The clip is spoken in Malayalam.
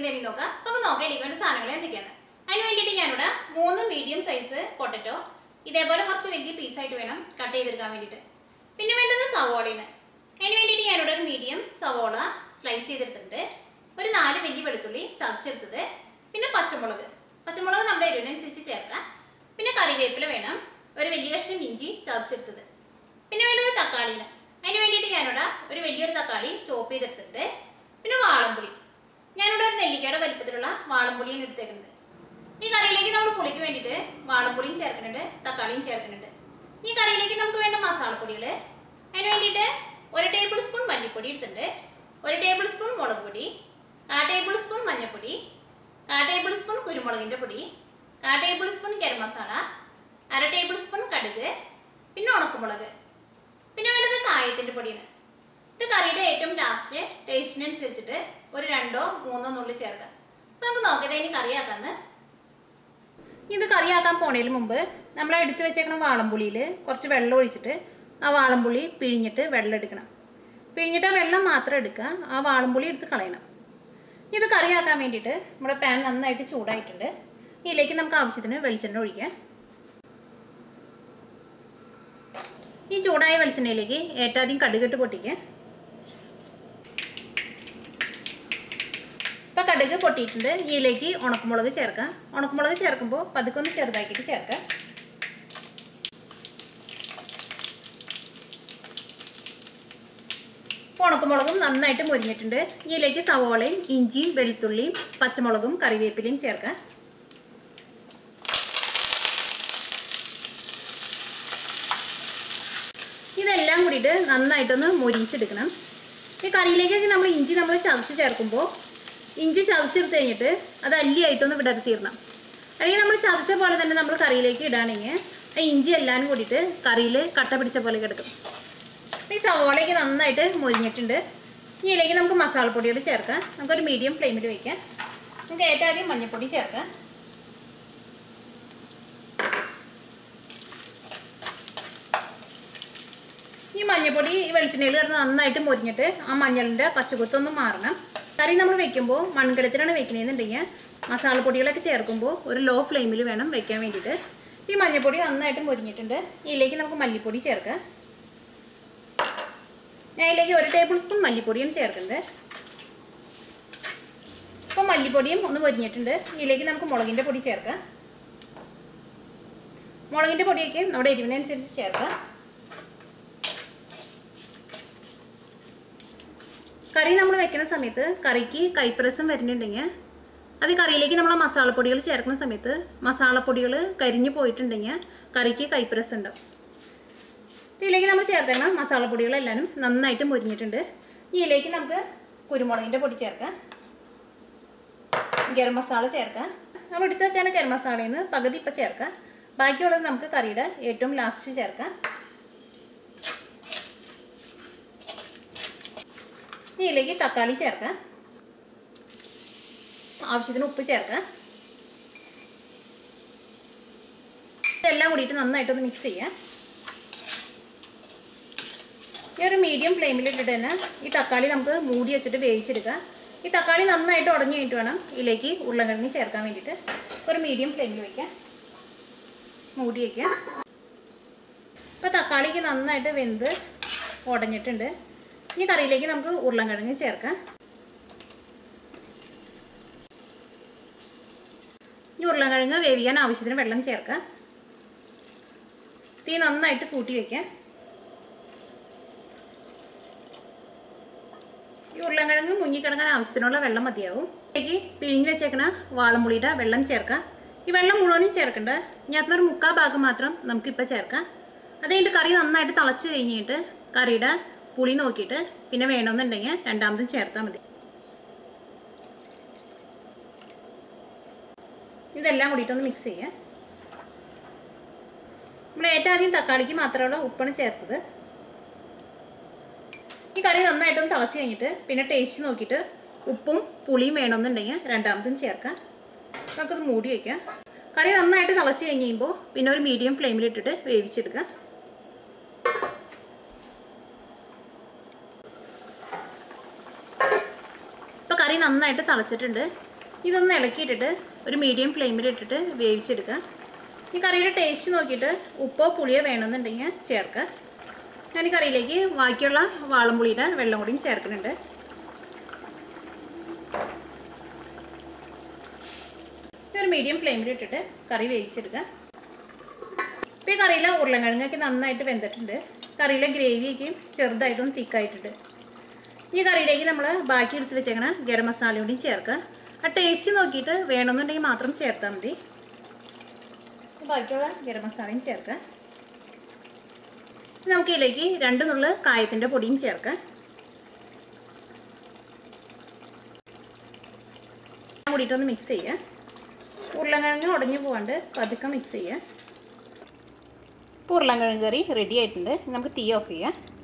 എഴുതി നോക്കാം നമുക്ക് നോക്കാം എനിക്ക് വേണ്ട സാധനങ്ങൾ എന്തൊക്കെയാണ് അതിന് വേണ്ടിയിട്ട് ഞാനിവിടെ മൂന്ന് മീഡിയം സൈസ് പൊട്ടറ്റോ ഇതേപോലെ കുറച്ച് വലിയ പീസായിട്ട് വേണം കട്ട് ചെയ്തെടുക്കാൻ വേണ്ടിയിട്ട് പിന്നെ വേണ്ടത് സവോളയാണ് അതിന് വേണ്ടിയിട്ട് ഞാനിവിടെ ഒരു മീഡിയം സവോള സ്ലൈസ് ചെയ്തെടുത്തിട്ടുണ്ട് ഒരു നാല് വലിയ വെളുത്തുള്ളി ചതച്ചെടുത്തത് പിന്നെ പച്ചമുളക് പച്ചമുളക് നമ്മുടെ എരിവിനനുസരിച്ച് ചേർക്കാം പിന്നെ കറിവേപ്പില വേണം ഒരു വലിയ കഷ്ണം ഇഞ്ചി ചതച്ചെടുത്തത് പിന്നെ വേണ്ടത് തക്കാളിയാണ് അതിന് വേണ്ടിയിട്ട് ഞാനിവിടെ ഒരു വലിയൊരു തക്കാളി ചോപ്പ് ചെയ്തെടുത്തിട്ടുണ്ട് പിന്നെ വാളംപുളി ഞാനിവിടെ ഒരു നെല്ലിക്കയുടെ വലിപ്പത്തിലുള്ള വാളംപുളിയാണ് എടുത്തേക്കുന്നത് ഈ കറിയിലേക്ക് നമ്മൾ പുളിക്ക് വേണ്ടിയിട്ട് വാളംപുളിയും ചേർക്കുന്നുണ്ട് തക്കാളിയും ചേർക്കുന്നുണ്ട് ഈ കറിയിലേക്ക് നമുക്ക് വേണ്ട മസാലപ്പൊടികൾ അതിന് വേണ്ടിയിട്ട് ഒരു ടേബിൾ സ്പൂൺ മല്ലിപ്പൊടി എടുത്തിട്ടുണ്ട് ഒരു ടേബിൾ സ്പൂൺ മുളക് പൊടി കാ ടേബിൾ സ്പൂൺ മഞ്ഞൾപ്പൊടി കാ ടേബിൾ സ്പൂൺ കുരുമുളകിൻ്റെ പൊടി കാ ടേബിൾ സ്പൂൺ ഗരം മസാല അര ടേബിൾ സ്പൂൺ കടുക് പിന്നെ ഉണക്കമുളക് പിന്നെ വേണ്ടത് കായത്തിൻ്റെ പൊടിയാണ് ഇത് കറിയുടെ ഏറ്റവും ലാസ്റ്റ് ടേസ്റ്റിനനുസരിച്ചിട്ട് ഒരു രണ്ടോ മൂന്നോ നുള്ളി ചേർക്കാം അപ്പൊ നമുക്ക് നോക്കിയത് ഇനി കറിയാക്കാന്ന് ഇത് കറിയാക്കാൻ പോണതിന് മുമ്പ് നമ്മൾ എടുത്തു വെച്ചേക്കണ വാളംപുളിയിൽ കുറച്ച് വെള്ളം ഒഴിച്ചിട്ട് ആ വാളംപുളി പിഴിഞ്ഞിട്ട് വെള്ളം എടുക്കണം പിഴിഞ്ഞിട്ട് ആ വെള്ളം മാത്രം എടുക്കുക ആ വാളംപുളി എടുത്ത് കളയണം ഇത് കറിയാക്കാൻ വേണ്ടിയിട്ട് നമ്മുടെ പാൻ നന്നായിട്ട് ചൂടായിട്ടുണ്ട് ഇതിലേക്ക് നമുക്ക് ആവശ്യത്തിന് വെളിച്ചെണ്ണ ഒഴിക്കാം ഈ ചൂടായ വെളിച്ചെണ്ണയിലേക്ക് ഏറ്റവും കടുകിട്ട് പൊട്ടിക്കുക ഇപ്പം കടുക് പൊട്ടിയിട്ടുണ്ട് ഇതിലേക്ക് ഉണക്കമുളക് ചേർക്കാം ഉണക്കമുളക് ചേർക്കുമ്പോൾ പതുക്കൊന്ന് ചെറുതാക്കിയിട്ട് ചേർക്കാം ഇപ്പോൾ ഉണക്കമുളകും നന്നായിട്ട് മുരിഞ്ഞിട്ടുണ്ട് ഇതിലേക്ക് സവോളയും ഇഞ്ചിയും വെളുത്തുള്ളിയും പച്ചമുളകും കറിവേപ്പിലയും ചേർക്കാം ഇതെല്ലാം കൂടിയിട്ട് നന്നായിട്ടൊന്ന് മൊരിച്ചെടുക്കണം ഈ കറിയിലേക്കൊക്കെ നമ്മൾ ഇഞ്ചി നമ്മൾ ചതച്ച് ചേർക്കുമ്പോൾ ഇഞ്ചി ചതച്ചെടുത്ത് കഴിഞ്ഞിട്ട് അത് അല്ലിയായിട്ടൊന്ന് വിടർത്തിയിടണം അല്ലെങ്കിൽ നമ്മൾ ചതച്ച പോലെ തന്നെ നമ്മൾ കറിയിലേക്ക് ഇടുകയാണെങ്കിൽ ആ ഇഞ്ചി എല്ലാം കൂടിയിട്ട് കറിയിൽ കട്ട പിടിച്ച പോലെ കിടക്കും ഈ സവോളയ്ക്ക് നന്നായിട്ട് മൊരിഞ്ഞിട്ടുണ്ട് ഇനി ഇതിലേക്ക് നമുക്ക് മസാലപ്പൊടികൾ ചേർക്കാം നമുക്കൊരു മീഡിയം ഫ്ലെയിമിൽ വയ്ക്കാം നമുക്ക് ഏറ്റവും ആദ്യം മഞ്ഞൾപ്പൊടി ചേർക്കാം ഈ മഞ്ഞൾപ്പൊടി ഈ വെളിച്ചെണ്ണയിൽ കിടന്ന് നന്നായിട്ട് മൊരിഞ്ഞിട്ട് ആ മഞ്ഞളിൻ്റെ പച്ചക്കുത്തൊന്ന് മാറണം കറി നമ്മൾ വെക്കുമ്പോൾ മൺകലത്തിലാണ് വെക്കണമെന്നുണ്ടെങ്കിൽ മസാലപ്പൊടികളൊക്കെ ചേർക്കുമ്പോൾ ഒരു ലോ ഫ്ലെയിമിൽ വേണം വെക്കാൻ വേണ്ടിയിട്ട് ഈ മഞ്ഞൾപ്പൊടി നന്നായിട്ട് മൊരിഞ്ഞിട്ടുണ്ട് ഇതിലേക്ക് നമുക്ക് മല്ലിപ്പൊടി ചേർക്കാം ഞാൻ ഇതിലേക്ക് ഒരു ടേബിൾ സ്പൂൺ മല്ലിപ്പൊടിയാണ് ചേർക്കുന്നത് അപ്പോൾ മല്ലിപ്പൊടിയും ഒന്ന് മൊരിഞ്ഞിട്ടുണ്ട് ഇതിലേക്ക് നമുക്ക് മുളകിൻ്റെ പൊടി ചേർക്കാം മുളകിൻ്റെ പൊടിയൊക്കെ നമ്മുടെ എരിവിനനുസരിച്ച് ചേർക്കാം കറി നമ്മൾ വെക്കുന്ന സമയത്ത് കറിക്ക് കൈപ്രസം വരുന്നുണ്ടെങ്കിൽ അത് കറിയിലേക്ക് നമ്മൾ മസാലപ്പൊടികൾ ചേർക്കുന്ന സമയത്ത് മസാലപ്പൊടികൾ കരിഞ്ഞു പോയിട്ടുണ്ടെങ്കിൽ കറിക്ക് കൈപ്രസം ഉണ്ടാവും ഇതിലേക്ക് നമ്മൾ ചേർത്തേക്കണ മസാലപ്പൊടികളെല്ലാവരും നന്നായിട്ട് മുരിഞ്ഞിട്ടുണ്ട് ഇതിലേക്ക് നമുക്ക് കുരുമുളകിൻ്റെ പൊടി ചേർക്കാം ഗരം മസാല ചേർക്കാം നമ്മൾ എടുത്ത് വെച്ചാണ് ഗരം മസാലയിൽ നിന്ന് പകുതി ഇപ്പം ചേർക്കാം ബാക്കിയുള്ളത് നമുക്ക് കറിയുടെ ഏറ്റവും ലാസ്റ്റ് ചേർക്കാം ഇതിലേക്ക് തക്കാളി ചേർക്കാം ആവശ്യത്തിന് ഉപ്പ് ചേർക്കാം ഇതെല്ലാം കൂടിയിട്ട് നന്നായിട്ടൊന്ന് മിക്സ് ചെയ്യാം ഈ ഒരു മീഡിയം ഫ്ലെയിമിൽ ഇട്ടിട്ട് തന്നെ ഈ തക്കാളി നമുക്ക് മൂടി വെച്ചിട്ട് വേവിച്ചെടുക്കാം ഈ തക്കാളി നന്നായിട്ട് ഉടഞ്ഞു കഴിഞ്ഞിട്ട് വേണം ഇതിലേക്ക് ഉരുളക്കിഴങ്ങ് ചേർക്കാൻ വേണ്ടിയിട്ട് ഒരു മീഡിയം ഫ്ലെയിമിൽ വയ്ക്കാം മൂടി വയ്ക്കാം ഇപ്പോൾ തക്കാളിക്ക് നന്നായിട്ട് വെന്ത് ഉടഞ്ഞിട്ടുണ്ട് ഈ കറിയിലേക്ക് നമുക്ക് ഉരുളക്കിഴങ്ങ് ചേർക്കാം ഈ ഉരുളക്കിഴങ്ങ് വേവിക്കാൻ ആവശ്യത്തിന് വെള്ളം ചേർക്കാം തീ നന്നായിട്ട് കൂട്ടി വയ്ക്കാം ഈ ഉരുളക്കിഴങ്ങ് മുങ്ങിക്കിടക്കാൻ ആവശ്യത്തിനുള്ള വെള്ളം മതിയാവും ഇതിലേക്ക് പിഴിഞ്ഞ് വെച്ചേക്കണ വാളംപുളിയുടെ വെള്ളം ചേർക്കാം ഈ വെള്ളം മുഴുവനും ചേർക്കണ്ട ഇതിനകത്തുനിന്നൊരു മുക്കാൽ ഭാഗം മാത്രം നമുക്കിപ്പോൾ ചേർക്കാം അത് കഴിഞ്ഞിട്ട് കറി നന്നായിട്ട് തിളച്ച് കഴിഞ്ഞിട്ട് കറിയുടെ പുളി നോക്കിയിട്ട് പിന്നെ വേണമെന്നുണ്ടെങ്കിൽ രണ്ടാമതും ചേർത്താൽ മതി ഇതെല്ലാം കൂടിയിട്ടൊന്ന് മിക്സ് ചെയ്യാം നമ്മൾ ഏറ്റവും ആദ്യം തക്കാളിക്ക് മാത്രമുള്ള ഉപ്പാണ് ചേർത്തത് ഈ കറി നന്നായിട്ടൊന്ന് തിളച്ച് കഴിഞ്ഞിട്ട് പിന്നെ ടേസ്റ്റ് നോക്കിയിട്ട് ഉപ്പും പുളിയും വേണമെന്നുണ്ടെങ്കിൽ രണ്ടാമതും ചേർക്കാം നമുക്കത് മൂടി വയ്ക്കാം കറി നന്നായിട്ട് തിളച്ച് കഴിഞ്ഞ് കഴിയുമ്പോൾ പിന്നെ ഒരു മീഡിയം ഫ്ലെയിമിലിട്ടിട്ട് വേവിച്ചെടുക്കാം ഇപ്പോൾ കറി നന്നായിട്ട് തിളച്ചിട്ടുണ്ട് ഇതൊന്ന് ഇളക്കിയിട്ടിട്ട് ഒരു മീഡിയം ഫ്ലെയിമിൽ ഇട്ടിട്ട് വേവിച്ചെടുക്കുക ഈ കറിയുടെ ടേസ്റ്റ് നോക്കിയിട്ട് ഉപ്പോ പുളിയോ വേണമെന്നുണ്ടെങ്കിൽ ചേർക്കുക ഞാൻ ഈ കറിയിലേക്ക് ബാക്കിയുള്ള വാളംപുളിയുടെ വെള്ളം കൂടിയും ചേർക്കുന്നുണ്ട് ഒരു മീഡിയം ഫ്ലെയിമിൽ ഇട്ടിട്ട് കറി വേവിച്ചെടുക്കുക ഇപ്പോൾ ഈ കറിയിലെ ഉരുളക്കിഴങ്ങൊക്കെ നന്നായിട്ട് വെന്തിട്ടുണ്ട് കറിയിലെ ഗ്രേവിയൊക്കെ ചെറുതായിട്ടും തിക്കായിട്ടുണ്ട് ഈ കറിയിലേക്ക് നമ്മൾ ബാക്കി എടുത്ത് വെച്ചേക്കണ ഗരം മസാല കൂടി ചേർക്കുക ആ ടേസ്റ്റ് നോക്കിയിട്ട് വേണമെന്നുണ്ടെങ്കിൽ മാത്രം ചേർത്താൽ മതി ബാക്കിയുള്ള ഗരം മസാലയും ചേർക്കുക നമുക്ക് ഇതിലേക്ക് രണ്ട് നുള്ളു കായത്തിൻ്റെ പൊടിയും ചേർക്കാം കൂടിയിട്ടൊന്ന് മിക്സ് ചെയ്യുക ഉരുളക്കിഴങ്ങ് ഉടഞ്ഞു പോകാണ്ട് പതുക്കെ മിക്സ് ചെയ്യുക ഇപ്പോൾ ഉരുളക്കിഴങ്ങ് കറി റെഡി ആയിട്ടുണ്ട് നമുക്ക് തീ ഓഫ് ചെയ്യാം